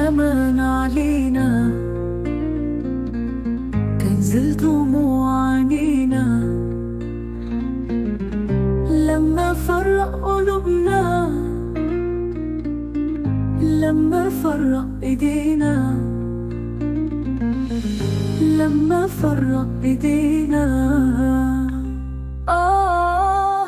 الزمان علينا تنزل دموع عينينا لما فرق قلوبنا لما فرق ايدينا لما فرق ايدينا آه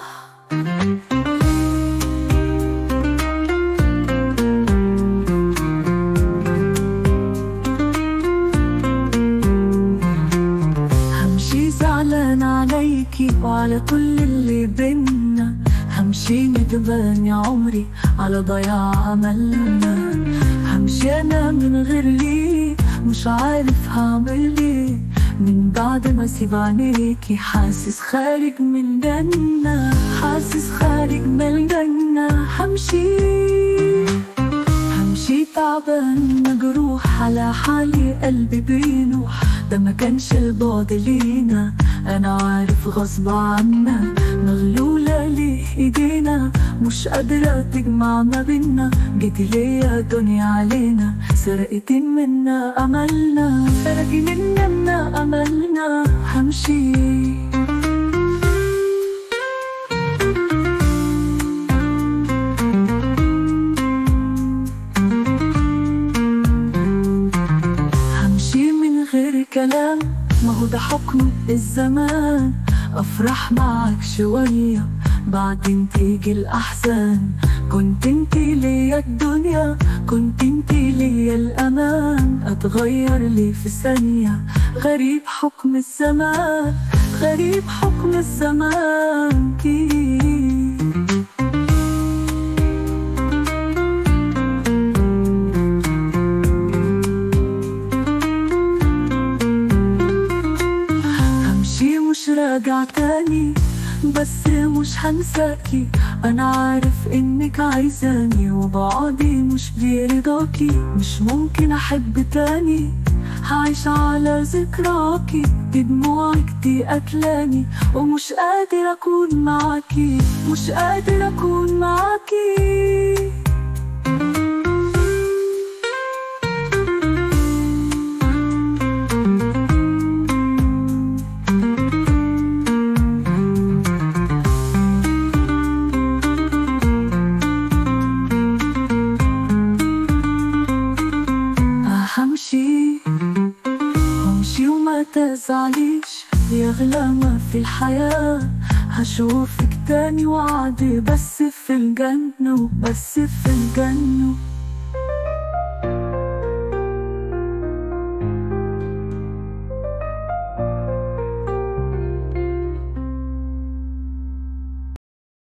همشي زعلان عليكي وعلى كل اللي بينا همشي ندمان يا عمري على ضياع أملنا همشي أنا من غير ليه مش عارف هعمل ايه من بعد ما سيب عينيكي حاسس خارج من جنة حاسس خارج من الجنة همشي همشي تعبان مجروح على حالي قلبي بينوح ده ما كانش البعد لينا انا عارف غصب عنا مغلولة ليه ايدينا مش قادرة تجمع ما بينا جيتي ليا دنيا علينا سرقتي منا املنا سرقي منا املنا همشي همشي من غير كلام ما هو ده حكم الزمان افرح معك شوية بعدين تيجي الاحزان كنت انت ليا الدنيا كنت انت ليا الامان اتغير لي في ثانية غريب حكم الزمان غريب حكم الزمان كي همشي مش راجع تاني بس مش هنساكي انا عارف انك عايزاني وبعدي مش بيرضاكي مش ممكن احب تاني هعيش على ذكراكي دي دموعك دي قتلاني ومش قادر اكون معاكي مش قادر اكون معاكي همشي همشي وما تزعليش يغلى ما في الحياة هشوفك تاني وعدي بس في الجنة وبس في الجنة